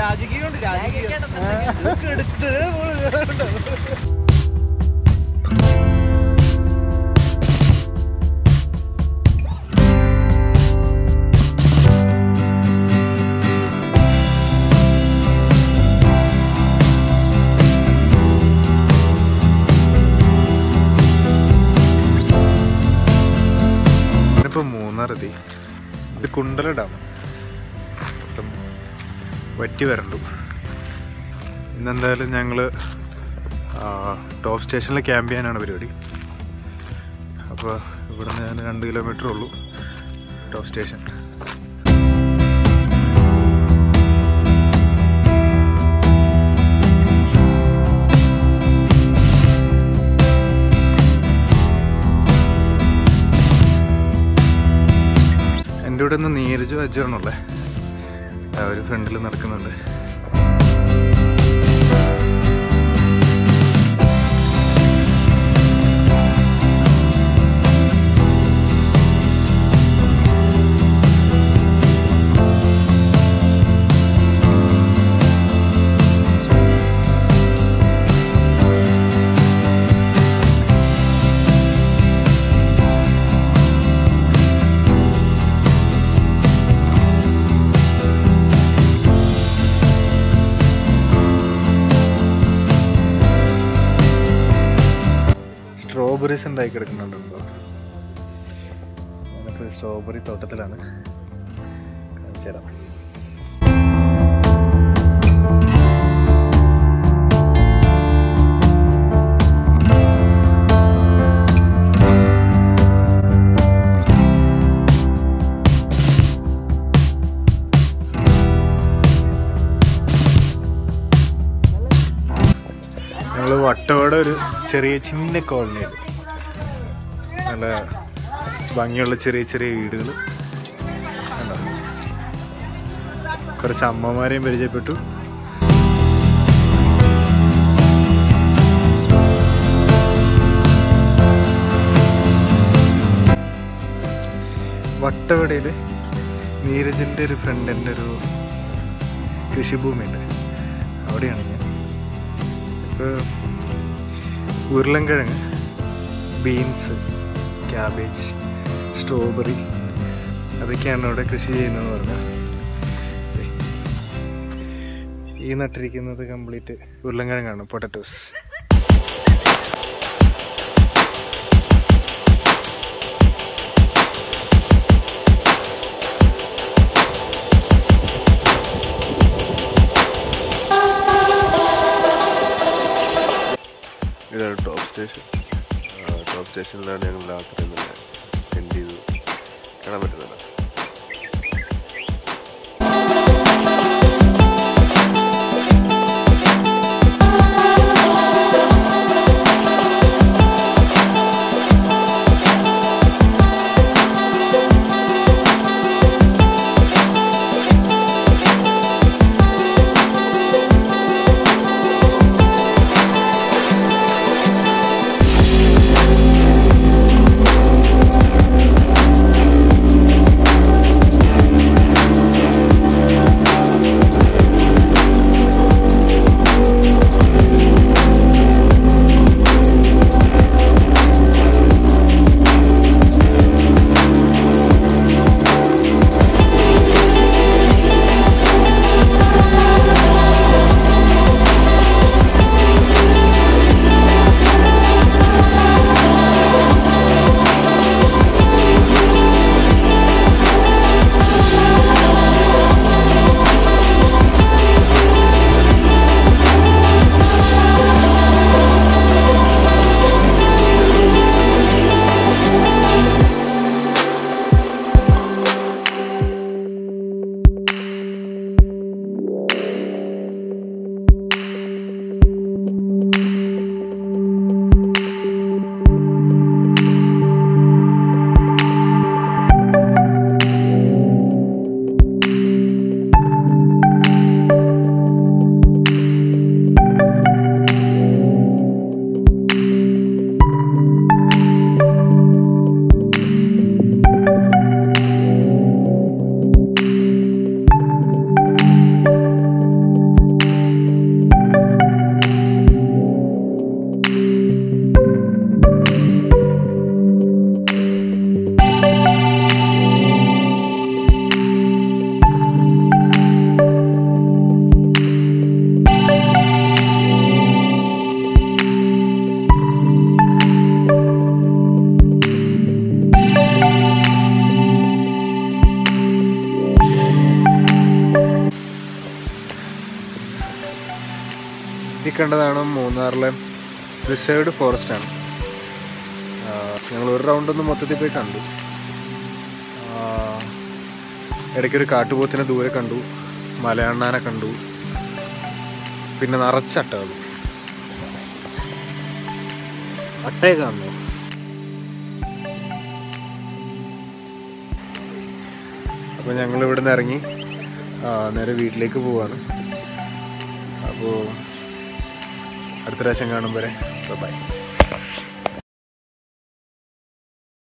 രാജകീയമുണ്ട് രാജകീയം ഇതൊക്കെ എടുത്ത് ഇപ്പോൾ മൂന്നാറെത്തി ഇത് കുണ്ടല ഡാം മൊത്തം വറ്റി വരണ്ടു ഇന്നെന്തായാലും ഞങ്ങൾ ടോപ്പ് സ്റ്റേഷനിൽ ക്യാമ്പ് ചെയ്യാനാണ് പരിപാടി അപ്പോൾ ഇവിടെ നിന്ന് ഞാൻ രണ്ട് കിലോമീറ്റർ ഉള്ളൂ ടോപ്പ് സ്റ്റേഷൻ എൻ്റെ ഇവിടെ നിന്ന് നീരജ് അജറാണുള്ളത് അവർ ഫ്രണ്ടിൽ നടക്കുന്നുണ്ട് സ്ട്രോബെറീസ് ഉണ്ടായി കിടക്കുന്നുണ്ടോ ഞാനിപ്പോൾ സ്ട്രോബെറി തോട്ടത്തിലാണ് കാണിച്ചു തരാം ഞങ്ങൾ വട്ടവട ഒരു ചെറിയ ചിന്ന കോളനിയിൽ നല്ല ഭംഗിയുള്ള ചെറിയ ചെറിയ വീടുകൾ കുറച്ച് അമ്മമാരെയും പരിചയപ്പെട്ടു വട്ടവടയിൽ നീരജിൻ്റെ ഒരു ഫ്രണ്ടിൻ്റെ ഒരു കൃഷിഭൂമിയുണ്ട് അവിടെയാണ് ഞാൻ ഇപ്പോൾ ഉരുളൻകിഴങ്ങ് ബീൻസ് ക്യാബേജ് സ്ട്രോബെറി അതൊക്കെയാണ് ഇവിടെ കൃഷി ചെയ്യുന്നതെന്ന് പറഞ്ഞാൽ ദേ. ഈ നട്ടിരിക്കുന്നത് കംപ്ലീറ്റ് ഉരുളൻകിഴങ്ങാണ് പൊട്ടറ്റോസ് ഇതാണ് ടോപ്പ് സ്റ്റേഷൻ ടോപ്പ് സ്റ്റേഷനിലാണ് ഞങ്ങൾ രാത്രി തന്നെ സ്പെൻഡ് ചെയ്ത് കാണാൻ പറ്റുന്നത് Thank കണ്ടതാണ് മൂന്നാറിലെ റിസേർവ്ഡ് ഫോറസ്റ്റ് ആണ് ആ, ഞങ്ങൾ ഒരു റൗണ്ടൊന്നും മൊത്തത്തിൽ പോയി കണ്ടു ആ, ഇടയ്ക്കൊരു കാട്ടുപോത്തിനെ ദൂരെ കണ്ടു മലയണ്ണാനെ കണ്ടു പിന്നെ നിറച്ച അട്ടകൾ അട്ടയെ കാണുന്നു അപ്പോൾ ഞങ്ങൾ ഇവിടെ നിന്ന് ഇറങ്ങി ആ, നേരെ വീട്ടിലേക്ക് പോവാണ് അപ്പോൾ അടുത്ത പ്രാവശ്യം കാണും വരെ ബൈ